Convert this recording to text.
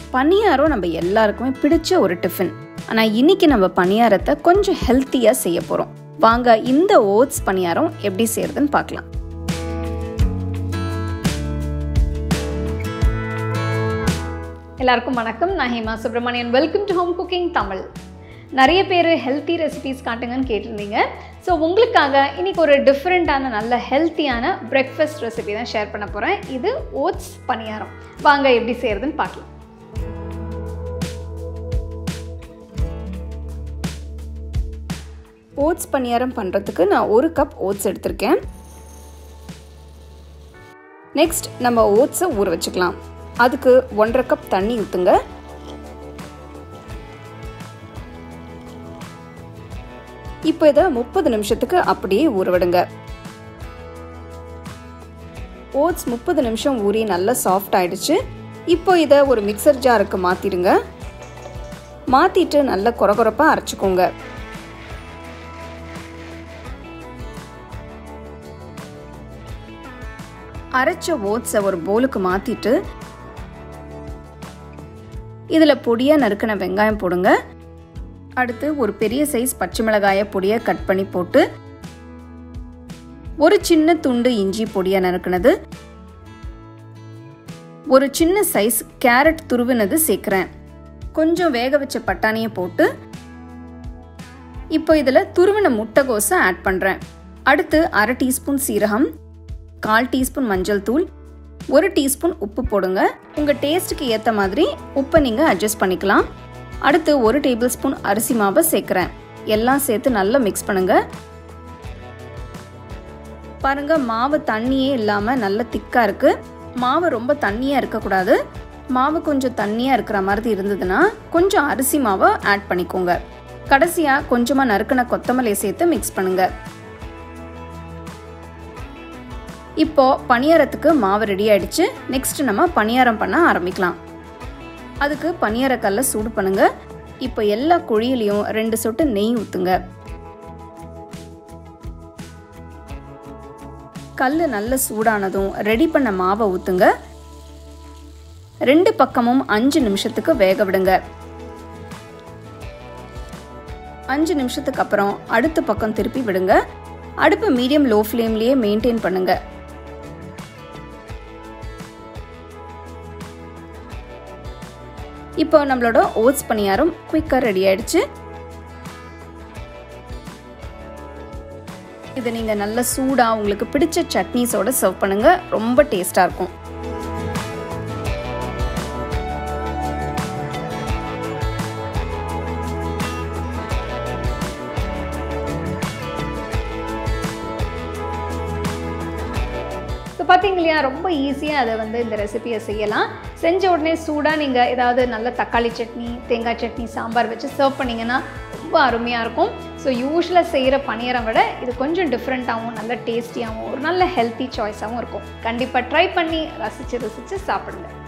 பணியாரம் நம்ம எல்லாருக்குமே பிடிச்ச ஒரு டிஃபன் ஆனால் இன்னைக்கு நம்ம பணியாரத்தை கொஞ்சம் ஹெல்த்தியாக செய்ய போகிறோம் வாங்க இந்த ஓட்ஸ் பணியாரம் எப்படி செய்யறதுன்னு பார்க்கலாம் எல்லாருக்கும் வணக்கம் நான் Hema Subramanian welcome to home cooking Tamil நிறைய பேர் ஹெல்த்தி ரெசிபீஸ் காட்டுங்கன்னு கேட்டிருந்தீங்க ஸோ உங்களுக்காக இன்னைக்கு ஒரு டிஃப்ரெண்ட்டான நல்ல ஹெல்த்தியான பிரேக்ஃபாஸ்ட் ரெசிபி தான் ஷேர் பண்ண போகிறேன் இது ஓட்ஸ் பணியாரம் வாங்க எப்படி செய்கிறதுன்னு பார்க்கலாம் ஓட்ஸ் பணியாரம் பண்ணுறதுக்கு நான் ஒரு கப் ஓட்ஸ் எடுத்திருக்கேன் நெக்ஸ்ட் நம்ம ஓட்ஸை ஊற வச்சுக்கலாம் அதுக்கு ஒன்றரை கப் தண்ணி ஊற்றுங்க இப்போ இதை முப்பது நிமிஷத்துக்கு அப்படியே ஊற விடுங்க ஓட்ஸ் முப்பது நிமிஷம் ஊறி நல்லா சாஃப்ட் ஆயிடுச்சு இப்போ இதை ஒரு மிக்சர் ஜாருக்கு மாற்றிடுங்க மாற்றிட்டு நல்லா குறகுறப்பாக அரைச்சிக்கோங்க அரைச்ச ஓட்ஸை ஒரு போலுக்கு மாற்றிட்டு இதில் பொடியாக நறுக்கின வெங்காயம் போடுங்க அடுத்து ஒரு பெரிய சைஸ் பச்சை மிளகாயை பொடியாக கட் பண்ணி போட்டு ஒரு சின்ன துண்டு இஞ்சி பொடியாக நறுக்கினது ஒரு சின்ன சைஸ் கேரட் துருவினது சேர்க்குறேன் கொஞ்சம் வேக வச்ச பட்டாணியை போட்டு இப்போ இதில் துருவின முட்டைகோஸை ஆட் பண்ணுறேன் அடுத்து அரை டீஸ்பூன் சீரகம் கால் டீஸ்பூன் மஞ்சள் தூள் ஒரு டீஸ்பூன் உப்பு போடுங்க உங்கள் டேஸ்ட்டுக்கு ஏற்ற மாதிரி உப்பை நீங்கள் அட்ஜஸ்ட் பண்ணிக்கலாம் அடுத்து ஒரு டேபிள் ஸ்பூன் அரிசி மாவை சேர்க்குறேன் எல்லாம் சேர்த்து நல்லா மிக்ஸ் பண்ணுங்க பாருங்க மாவு தண்ணியே இல்லாமல் நல்ல திக்காக இருக்கு மாவு ரொம்ப தண்ணியாக இருக்கக்கூடாது மாவு கொஞ்சம் தண்ணியாக இருக்கிற மாதிரி இருந்ததுன்னா கொஞ்சம் அரிசி மாவை ஆட் பண்ணிக்கோங்க கடைசியாக கொஞ்சமாக நறுக்கின கொத்தமல்லியை சேர்த்து மிக்ஸ் பண்ணுங்க இப்போ பணியாரத்துக்கு மாவு ரெடி ஆயிடுச்சு நெக்ஸ்ட் நம்ம பணியாரம் பண்ண ஆரம்பிக்கலாம் அதுக்கு பணியாரக்கல்ல சூடு பண்ணுங்க இப்போ எல்லா குழியிலையும் ரெண்டு சொட்டு நெய் ஊற்றுங்க கல் நல்ல சூடானதும் ரெடி பண்ண மாவை ஊற்றுங்க ரெண்டு பக்கமும் அஞ்சு நிமிஷத்துக்கு வேக விடுங்க அஞ்சு நிமிஷத்துக்கு அப்புறம் அடுத்த பக்கம் திருப்பி விடுங்க அடுப்பு மீடியம் லோ ஃப்ளேம்லேயே மெயின்டைன் பண்ணுங்க இப்போ நம்மளோட ஓட்ஸ் பணியாரம் குயிக்காக ரெடி ஆயிடுச்சு இதை நீங்கள் நல்ல சூடாக உங்களுக்கு பிடிச்ச சட்னிஸோட சர்வ் பண்ணுங்க ரொம்ப டேஸ்டாக இருக்கும் ஸோ பார்த்தீங்க இல்லையா ரொம்ப ஈஸியாக அதை வந்து இந்த ரெசிபியை செய்யலாம் செஞ்ச உடனே சூடாக நீங்கள் ஏதாவது நல்ல தக்காளி சட்னி தேங்காய் சட்னி சாம்பார் வச்சு சர்வ் பண்ணிங்கன்னா ரொம்ப அருமையாக இருக்கும் ஸோ யூஸ்வலாக செய்கிற பணியாரம் விட இது கொஞ்சம் டிஃப்ரெண்ட்டாகவும் நல்ல டேஸ்டியாகவும் ஒரு நல்ல ஹெல்த்தி சாய்ஸாகவும் இருக்கும் கண்டிப்பாக ட்ரை பண்ணி ரசித்து ரசித்து சாப்பிடுங்க